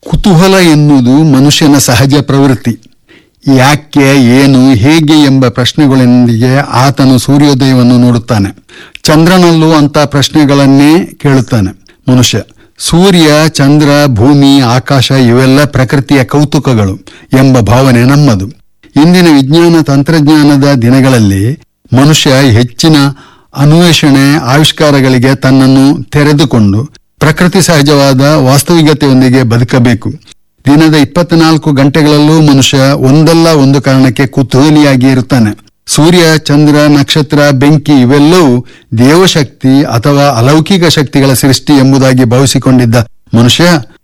ಕುತೂಹಲ ಎನ್ನುವುದು ಮನುಷ್ಯನ ಸಹಜ ಪ್ರವೃತ್ತಿ ಯಾಕೆ ಏನು ಹೇಗೆ ಎಂಬ ಪ್ರಶ್ನೆಗಳೊಂದಿಗೆ ಆತನು ಸೂರ್ಯೋದಯವನ್ನು ನೋಡುತ್ತಾನೆ ಚಂದ್ರನಲ್ಲೂ ಅಂತ ಪ್ರಶ್ನೆಗಳನ್ನೇ ಕೇಳುತ್ತಾನೆ ಮನುಷ್ಯ ಸೂರ್ಯ ಚಂದ್ರ ಭೂಮಿ ಆಕಾಶ ಇವೆಲ್ಲ ಪ್ರಕೃತಿಯ ಕೌತುಕಗಳು ಎಂಬ ಭಾವನೆ ನಮ್ಮದು ಇಂದಿನ ವಿಜ್ಞಾನ ತಂತ್ರಜ್ಞಾನದ ದಿನಗಳಲ್ಲಿ ಮನುಷ್ಯ ಹೆಚ್ಚಿನ ಅನ್ವೇಷಣೆ ಆವಿಷ್ಕಾರಗಳಿಗೆ ತನ್ನನ್ನು ತೆರೆದುಕೊಂಡು ಪ್ರಕೃತಿ ಸಹಜವಾದ ವಾಸ್ತವಿಕತೆಯೊಂದಿಗೆ ಬದುಕಬೇಕು ದಿನದ ಇಪ್ಪತ್ನಾಲ್ಕು ಗಂಟೆಗಳಲ್ಲೂ ಮನುಷ್ಯ ಒಂದಲ್ಲ ಒಂದು ಕಾರಣಕ್ಕೆ ಕುತೂಹಲಿಯಾಗಿ ಇರುತ್ತಾನೆ ಸೂರ್ಯ ಚಂದ್ರ ನಕ್ಷತ್ರ ಬೆಂಕಿ ಇವೆಲ್ಲವೂ ದೇವಶಕ್ತಿ ಅಥವಾ ಅಲೌಕಿಕ ಶಕ್ತಿಗಳ ಸೃಷ್ಟಿ ಎಂಬುದಾಗಿ ಭಾವಿಸಿಕೊಂಡಿದ್ದ ಮನುಷ್ಯ